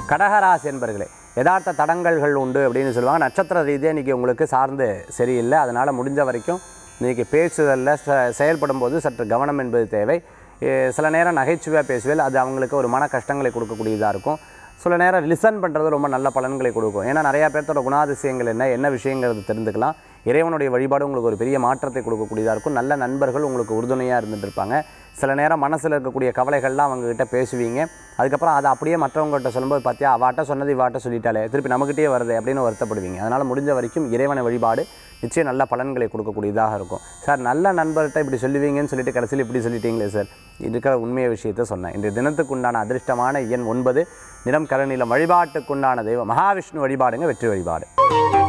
கடகராசி என்பர்களே யதார்த்த தடங்கல்கள் உண்டு அப்படின்னு சொல்லுவாங்க நட்சத்திர ரீதியாக இன்றைக்கி உங்களுக்கு சார்ந்து சரியில்லை அதனால் முடிஞ்ச வரைக்கும் இன்றைக்கி பேசுதலில் ச- செயல்படும் போது சற்று கவனம் என்பது தேவை எ, சில நேரம் நகைச்சுவையாக பேசுவேல் அது அவங்களுக்கு ஒரு மன கஷ்டங்களை கொடுக்கக்கூடியதாக இருக்கும் சில நேரம் லிசன் பண்ணுறது ரொம்ப நல்ல பலன்களை கொடுக்கும் ஏன்னா நிறையா பேர்த்தோட குணாதிசயங்கள் என்ன என்ன விஷயங்கிறது தெரிந்துக்கலாம் இறைவனுடைய வழிபாடு உங்களுக்கு ஒரு பெரிய மாற்றத்தை கொடுக்கக்கூடியதாக இருக்கும் நல்ல நண்பர்கள் உங்களுக்கு உறுதுணையாக இருந்துட்டு இருப்பாங்க சில நேரம் மனசில் இருக்கக்கூடிய கவலைகள்லாம் அவங்ககிட்ட பேசுவீங்க அதுக்கப்புறம் அதை அப்படியே மற்றவங்ககிட்ட சொல்லும்போது பார்த்தியா அவாட்ட சொன்னது இவாட்ட சொல்லிட்டாலே திருப்பி நம்மகிட்டயே வருது அப்படின்னு வருத்தப்படுவீங்க அதனால் முடிஞ்ச வரைக்கும் இறைவனை வழிபாடு நிச்சயம் நல்ல பலன்களை கொடுக்கக்கூடியதாக இருக்கும் சார் நல்ல நண்பர்கிட்ட இப்படி சொல்லுவீங்கன்னு சொல்லிட்டு கடைசியில் இப்படி சொல்லிட்டீங்களே சார் இருக்கிற உண்மையை விஷயத்தை சொன்னேன் இன்றைய தினத்துக்கு உண்டான அதிர்ஷ்டமான எண் ஒன்பது நிறம் கருநிலம் வழிபாட்டுக்குண்டான தெய்வம் மகாவிஷ்ணு வழிபாடுங்க வெற்றி வழிபாடு